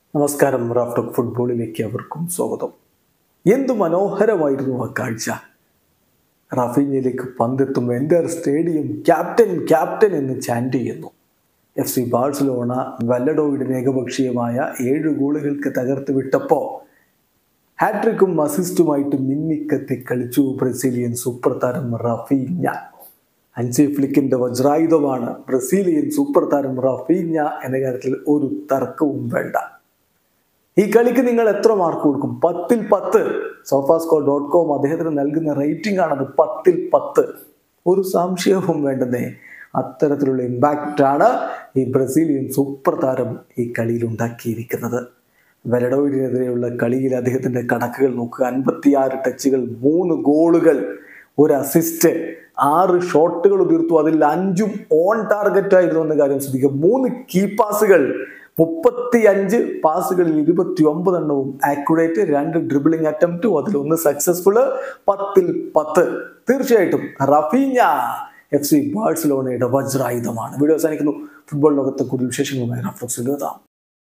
നമസ്കാരം റാഫ്റ്റോക്ക് ഫുട്ബോളിലേക്ക് അവർക്കും സ്വാഗതം എന്തു മനോഹരമായിരുന്നു ആ കാഴ്ച റാഫീഞ്ഞിലേക്ക് പന്തെത്തുമ്പോൾ എൻ്റെ സ്റ്റേഡിയം ക്യാപ്റ്റൻ ക്യാപ്റ്റൻ എന്ന് ചാൻഡ് ചെയ്യുന്നു എഫ് സി ബാഴ്സലോണ വല്ലഡോയിഡിന് ഏകപക്ഷീയമായ ഏഴ് ഗോളുകൾക്ക് തകർത്ത് വിട്ടപ്പോൾ ഹാട്രിക്കും അസിസ്റ്റുമായിട്ട് മിന്നിക്കത്തി കളിച്ചു ബ്രസീലിയൻ സൂപ്പർ താരം റഫീഞ്ഞ അൻസി ഫ്ലിക്കിന്റെ വജ്രായുധമാണ് ബ്രസീലിയൻ സൂപ്പർ താരം റഫീഞ്ഞ എന്ന കാര്യത്തിൽ ഒരു തർക്കവും വേണ്ട ഈ കളിക്ക് നിങ്ങൾ എത്ര മാർക്ക് കൊടുക്കും പത്തിൽ പത്ത് സോഫാസ്കോ ഡോട്ട് കോം അദ്ദേഹത്തിന് നൽകുന്ന റേറ്റിംഗ് ആണത് പത്തിൽ പത്ത് ഒരു സംശയവും വേണ്ടതേ അത്തരത്തിലുള്ള ഇമ്പാക്റ്റ് ആണ് ഈ ബ്രസീലിയൻ സൂപ്പർ താരം ഈ കളിയിൽ ഉണ്ടാക്കിയിരിക്കുന്നത് വെലഡോയിഡിനെതിരെയുള്ള കളിയിൽ അദ്ദേഹത്തിന്റെ കണക്കുകൾ നോക്കുക അൻപത്തിയാറ് ടച്ചുകൾ മൂന്ന് ഗോളുകൾ ഒരു അസിസ്റ്റ് ആറ് ഷോട്ടുകൾ ഉതിർത്തു അതിൽ അഞ്ചും ഓൺ ടാർഗറ്റ് ആയിരുന്നു എന്ന കാര്യം ശ്രദ്ധിക്കുക മൂന്ന് കീ പാസുകൾ മുപ്പത്തി അഞ്ച് പാസുകളിൽ ഇരുപത്തി ഒമ്പത് എണ്ണവും ആക്യുറേറ്റ് രണ്ട് ഡ്രിബിളിംഗ് അറ്റംപ്റ്റും അതിലൊന്ന് സക്സസ്ഫുൾ പത്തിൽ പത്ത് തീർച്ചയായിട്ടും റഫീഞ്ഞ എഫ് സി ബാഴ്സലോണയുടെ വജ്രായുധമാണ് വീഡിയോ അവസാനിക്കുന്നു ഫുട്ബോൾ ലോകത്തെ കൂടുതൽ വിശേഷങ്ങളുമായി റഫ്ലക്സിൽ എത്താം